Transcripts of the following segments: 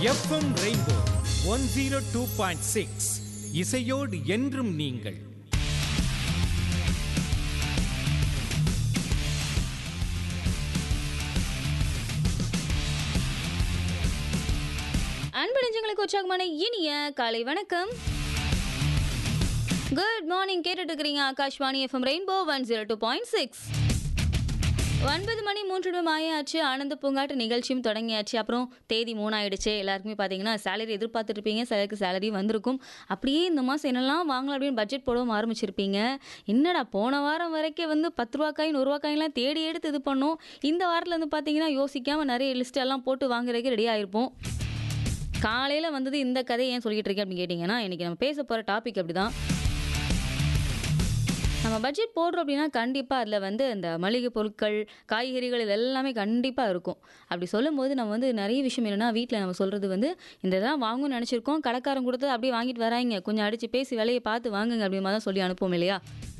FM rainbow one zero two point six இசையோடு என்றும் நீங்கள் அன்பு நெஞ்சங்களுக்கு உற்சாகமான இனிய காலை வணக்கம் குட் மார்னிங் கேட்டுட்டு இருக்கிறீங்க Akashvani FM rainbow one zero two point six ஒன்பது மணி மூன்று நிமிடம் ஆயாச்சு ஆனந்த பூங்காட்டு நிகழ்ச்சியும் தொடங்கியாச்சு அப்புறம் தேதி மூணாயிடுச்சு எல்லாருக்குமே பார்த்தீங்கன்னா சேலரி எதிர்பார்த்துருப்பீங்க சிலருக்கு சேலரி வந்திருக்கும் அப்படியே இந்த மாதம் என்னெல்லாம் வாங்கலாம் அப்படின்னு பட்ஜெட் போடவும் ஆரம்பிச்சிருப்பீங்க என்னடா போன வாரம் வரைக்கும் வந்து பத்து ரூபாக்காய் நூறுரூவாக்காயெல்லாம் தேடி எடுத்து இது பண்ணோம் இந்த வாரத்தில் வந்து பார்த்தீங்கன்னா யோசிக்காமல் நிறைய லிஸ்ட் எல்லாம் போட்டு வாங்குறதுக்கு ரெடி ஆயிருப்போம் காலையில் வந்தது இந்த கதையை ஏன் சொல்லிட்டு இருக்கேன் அப்படின்னு கேட்டிங்கன்னா இன்றைக்கி நம்ம பேச போகிற டாபிக் அப்படி தான் நம்ம பட்ஜெட் போடுறோம் அப்படின்னா கண்டிப்பாக அதில் வந்து இந்த மளிகை பொருட்கள் காய்கறிகள் இது எல்லாமே கண்டிப்பாக இருக்கும் அப்படி சொல்லும்போது நம்ம வந்து நிறைய விஷயம் என்னென்னா வீட்டில் நம்ம சொல்கிறது வந்து இந்த இதெல்லாம் வாங்கணும்னு நினச்சிருக்கோம் கடைக்காரன் கொடுத்து அப்படியே வாங்கிட்டு வராங்க கொஞ்சம் அடித்து பேசி விலையை பார்த்து வாங்குங்க அப்படிமா தான் சொல்லி அனுப்புவோம் இல்லையா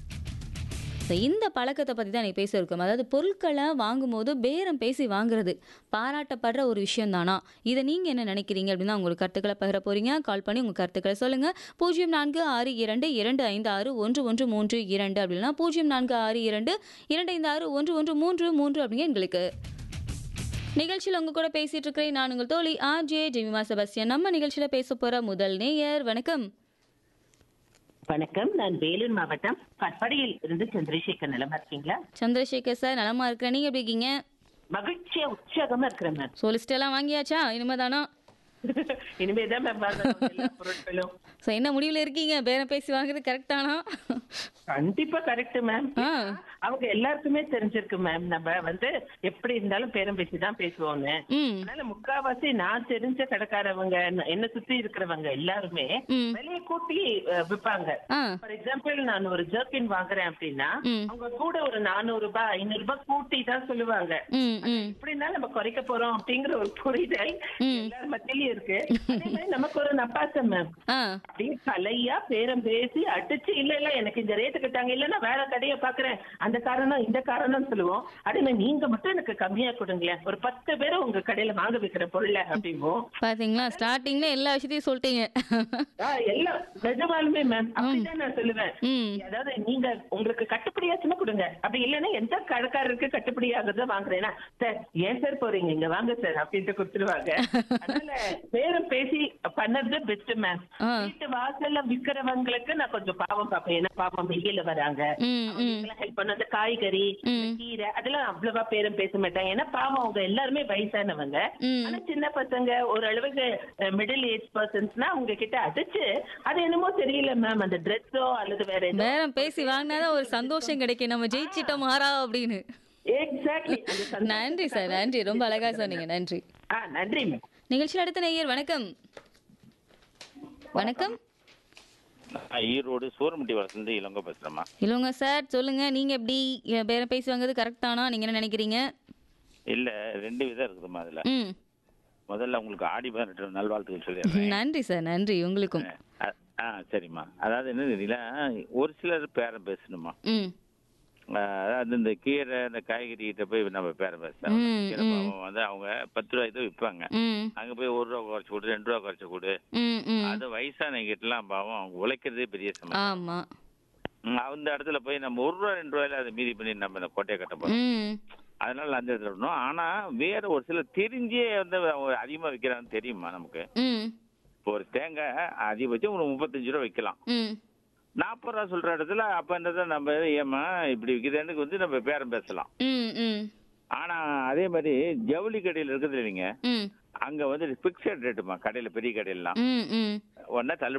ஸோ இந்த பழக்கத்தை பற்றி தான் நீ பேச இருக்கோம் அதாவது பொருட்களை வாங்கும்போது பேரம் பேசி வாங்குறது பாராட்டப்படுற ஒரு விஷயம் தானா இதை நீங்கள் என்ன நினைக்கிறீங்க அப்படின்னு உங்களுக்கு கருத்துக்களை பகிர போகிறீங்க கால் பண்ணி உங்கள் கருத்துக்களை சொல்லுங்கள் பூஜ்ஜியம் நான்கு ஆறு இரண்டு இரண்டு ஐந்து ஆறு ஒன்று ஒன்று மூன்று இரண்டு அப்படின்னா பூஜ்ஜியம் நான்கு ஆறு இரண்டு இரண்டு ஐந்து ஆறு ஒன்று ஒன்று மூன்று மூன்று அப்படிங்க எங்களுக்கு நிகழ்ச்சியில் உங்க கூட பேசிட்டு இருக்கிறேன் நான் உங்கள் தோழி ஆர் ஜே ஜெமிமா செபஸ்டியன் நம்ம நிகழ்ச்சியில் பேச போகிற முதல் நேயர் வணக்கம் வணக்கம் நான் வேலூர் மாவட்டம் கட்படியில் இருந்து சந்திரசேகர் நிலமா இருக்கீங்களா சந்திரசேகர் சார் நலமா இருக்கிறேன் நீங்கள் எப்படி இருக்கீங்க மகிழ்ச்சியா உற்சாகமா இருக்கிறேன் மேம் ஸோ லிஸ்ட் எல்லாம் வாங்கியாச்சா இனிமே தானா இனிமேதான் மேம் வாங்கணும் எல்லா பொருட்களும் ஸோ என்ன முடிவில் இருக்கீங்க பேரம் பேசி வாங்குறது கரெக்டானா கண்டிப்பா கரெக்ட் மேம் ஆ அவங்க எல்லாருக்குமே தெரிஞ்சிருக்கு மேம் நம்ம வந்து எப்படி இருந்தாலும் பேரம் பேசி தான் பேசுவோங்க ம் அதனால முக்காவாசி நான் தெரிஞ்ச கடைக்காரவங்க என்ன- என்ன சுத்தி இருக்கிறவங்க எல்லாருமே ம். விலையை கூட்டி அஹ், விப்பாங்க ஆ ஃபார் எக்ஸாம்பிள் நான் ஒரு ஜர்க்கின் வாங்குறேன் அப்படின்னா ம். அவங்க கூட ஒரு நானூறு ரூபாய் ஐநூறு ரூபாய் கூட்டி தான் சொல்லுவாங்க ம் ம் எப்படின்னா நம்ம குறைக்க போறோம் அப்படிங்கிற ஒரு புரிதல் ம். எல்லார் மத்தியிலயும் இருக்கு அதே மாதிரி நமக்கு ஒரு நப்பாசம் மேம் ஆ அப்படியே கலையா பேரம் பேசி அடிச்சு இல்ல இல்ல எனக்கு இந்த ரேட்டு கிட்டாங்க இல்லன்னா வேற கடையை பாக்குறேன் அந்த காரணம் இந்த காரணம் சொல்லுவோம் அதே மாதிரி நீங்க மட்டும் எனக்கு கம்மியா கொடுங்களேன் ஒரு பத்து பேரை உங்க கடையில வாங்க வைக்கிற பொருளை அப்படிம்போம் பாத்தீங்களா ஸ்டார்டிங்ல எல்லா விஷயத்தையும் சொல்லிட்டீங்க ஆ, எல்லாம் நிஜமாலுமே மேம் அப்படிதான் நான் சொல்லுவேன் ம் அதாவது நீங்க உங்களுக்கு கட்டுப்படியாச்சுன்னா கொடுங்க அப்படி இல்லைன்னா எந்த கடைக்காரருக்கு கட்டுப்படி ஆகுதோ வாங்குறேன்னா சார் ஏன் சார் போறீங்க இங்க வாங்க சார் அப்படின்ட்டு கொடுத்துருவாங்க அதனால பேரம் பேசி பண்ணது பெஸ்ட் மேம் ஆ. வீட்டு வாசல்ல விக்கிறவங்களுக்கு நான் கொஞ்சம் பாவம் பார்ப்பேன் ஏன்னா பாவம் வெயில வராங்க ம் ம் ஹெல்ப் பண்ண அந்த காய்கறி இந்த கீரை அதெல்லாம் அவ்வளவா பேரம் பேச மாட்டாங்க ஏன்னா பாவம் அவங்க எல்லாருமே வயசானவங்க ம். ஆனா சின்ன பசங்க ஓரளவுக்கு மிடில் ஏஜ் பர்சன்ஸ்னா அவங்க கிட்ட அடிச்சு அது என்னமோ தெரியல மேம் அந்த ட்ரெஸ்ஸோ அல்லது வேற ஏதோ பேரம் பேசி வாங்கினாதான் ஒரு சந்தோஷம் கிடைக்கும் நம்ம ஜெயிச்சிட்டோம் மாறா அப்படின்னு எக்ஸாக்ட்லி நன்றி சார் நன்றி ரொம்ப அழகா சொன்னீங்க நன்றி ஆ நன்றி மேம் நிகழ்ச்சியில் அடுத்த நேயர் வணக்கம் வணக்கம் நான் ஈரோடு சூரமுட்டி வளர்ந்து இளங்க பேசுறேம்மா இல்லைங்க சார் சொல்லுங்க நீங்க எப்படி அஹ், பேரம் பேசி வாங்குறது கரெக்ட் தானா நீங்க என்ன நினைக்கிறீங்க இல்ல ரெண்டு விதம் இருக்குதும்மா அதுல ம் முதல்ல உங்களுக்கு ஆடி பதினெட்டு நல்வாழ்த்துக்கள் சொல்லிடுறேன் நன்றி சார் நன்றி உங்களுக்கும் அ- ஆ சரிம்மா அதாவது என்ன தெரியல ஒரு சிலர் பேரம் பேசணுமா ம் அஹ் அதாவது இந்த கீரை இந்த காய்கறி கிட்ட போய் நம்ம பேரம் பேசணும் ம், கீரை ம். பாவம் வந்து அவங்க பத்து ரூபாய்க்கு தான் விற்பாங்க ம் அங்க போய் ஒரு ரூபா குறைச்சு கொடு ரெண்டு ரூபா குறைச்சு கொடு ம் ம் அது வயசான கிட்டலாம் பாவம் அவங்க உழைக்கிறதே பெரிய சமயம் ஆமா அந்த இடத்துல போய் நம்ம ஒரு ரூபா ரெண்டு ரூபாயில அதை மீதி பண்ணி நம்ம இந்த கோட்டையை கட்ட போறோம் ம் அதனால அந்த இடத்துல விடணும் ஆனா வேற ஒரு சில தெரிஞ்சே வந்து அவங்க அதிகமா விற்கிறான்னு தெரியுமா நமக்கு ம் இப்போ ஒரு தேங்காய் அதிகபட்சம் ஒரு முப்பத்தஞ்சு ரூபா விற்கலாம் ம் நாற்பது ரூபா சொல்ற இடத்துல அப்ப என்னதான் நம்ம ஏமா இப்படி விற்கிறதுக்கு வந்து நம்ம பேரம் பேசலாம் ம் ம் ஆனா அதே மாதிரி ஜவுளி கடையில் இருக்குது இல்லைங்க ம் அங்க வந்து பிக்சட் ரேட்டுமா கடையில பெரிய கடையிலாம் ம் ம் உடனே தள்ளுபடி